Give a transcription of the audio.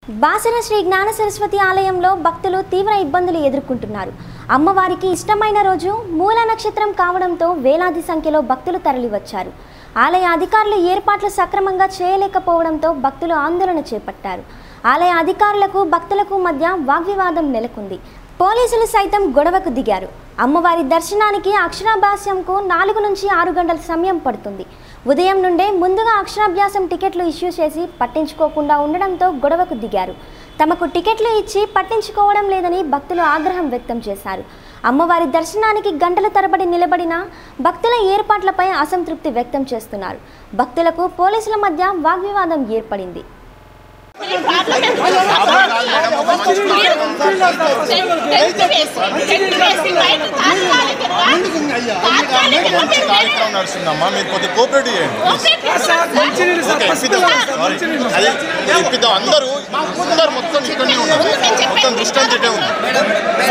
బాసర శ్రీ జ్ఞాన సరస్వతి ఆలయంలో భక్తులు తీవ్ర ఇబ్బందులు ఎదుర్కొంటున్నారు అమ్మవారికి ఇష్టమైన రోజు మూల నక్షత్రం కావడంతో వేలాది సంఖ్యలో భక్తులు తరలివచ్చారు ఆలయ అధికారులు ఏర్పాట్లు సక్రమంగా చేయలేకపోవడంతో భక్తులు ఆందోళన చేపట్టారు ఆలయ అధికారులకు భక్తులకు మధ్య వాగ్వివాదం నెలకొంది పోలీసులు సైతం గొడవకు దిగారు అమ్మవారి దర్శనానికి అక్షరాభ్యాసంకు నాలుగు నుంచి ఆరు గంటల సమయం పడుతుంది ఉదయం నుండే ముందుగా అక్షరాభ్యాసం టికెట్లు ఇష్యూ చేసి పట్టించుకోకుండా ఉండడంతో గొడవకు దిగారు తమకు టికెట్లు ఇచ్చి పట్టించుకోవడం లేదని భక్తులు ఆగ్రహం వ్యక్తం చేశారు అమ్మవారి దర్శనానికి గంటల తరబడి నిలబడిన భక్తుల ఏర్పాట్లపై అసంతృప్తి వ్యక్తం చేస్తున్నారు భక్తులకు పోలీసుల మధ్య వాగ్వివాదం ఏర్పడింది మంచి కార్యక్రమం నడుస్తుందమ్మా మీరు కొద్దిగా కోఆపరేట్ చేయండి ఓకే ఇప్పిద్దాం సారీ అదే ఇప్పిద్దాం అందరూ అందరు మొత్తం ఇక్కడనే ఉన్నారు మొత్తం దృష్టి అంతటే ఉంది